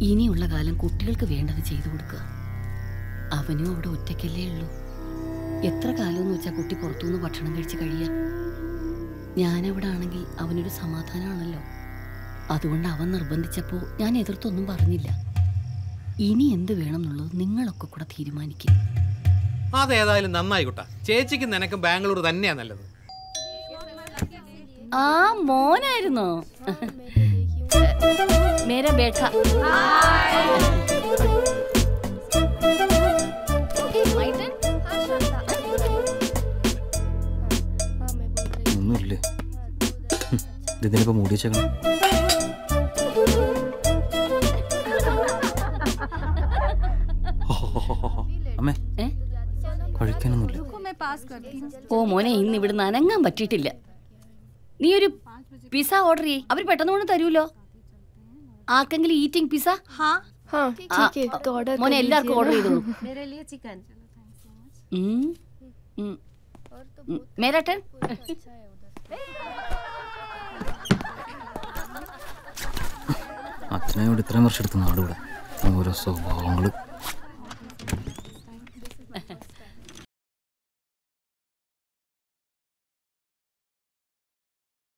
ഇനിയുള്ള കാലം കുട്ടികൾക്ക് വേണ്ടത് ചെയ്തു കൊടുക്കുക അവനും അവിടെ ഒറ്റയ്ക്കല്ലേ ഉള്ളൂ എത്ര കാലം എന്ന് വെച്ചാൽ കുട്ടി പുറത്തുനിന്ന് ഭക്ഷണം കഴിച്ച് കഴിയാ ഞാനവിടെ ആണെങ്കിൽ അവനൊരു സമാധാനമാണല്ലോ അതുകൊണ്ട് അവൻ നിർബന്ധിച്ചപ്പോൾ ഞാൻ എതിർത്തൊന്നും പറഞ്ഞില്ല ഇനി എന്ത് വേണം എന്നുള്ളത് നിങ്ങളൊക്കെ കൂടെ തീരുമാനിക്കും അതേതായാലും നന്നായി കുട്ടാ ചേച്ചിക്ക് നിനക്കും ബാംഗ്ലൂർ തന്നെയാ നല്ലത് ആ മോനായിരുന്നോ മേര ബേട്ട ഒന്നുമില്ലേ ഇതിനിപ്പോ മൂടി വെച്ചേക്കണം അമ്മേ ഏ? കഴിക്കാനൊന്നുമില്ല ഓ മോനെ ഇന്ന് ഇവിടുന്ന് അനങ്ങാൻ പറ്റിയിട്ടില്ല നീ ഒരു പിസ ഓർഡർ ചെയ്യ് അവർ പെട്ടെന്ന് കൊണ്ട് തരൂലോ ആർക്കെങ്കിലും ഈറ്റിംഗ് പിസ हाँ हाँ ठीक है तो ऑर्डर മോനെ എല്ലാവർക്കും ഓർഡർ ചെയ്തോളൂ मेरे लिए चिकन ഉം. ഉം. ഉം. മേരാ ടേൺ അച്ഛനോട് ഇത്രയും വർഷം എടുത്ത് നാടുകൂടെ ഓരോ സ്വഭാവങ്ങള്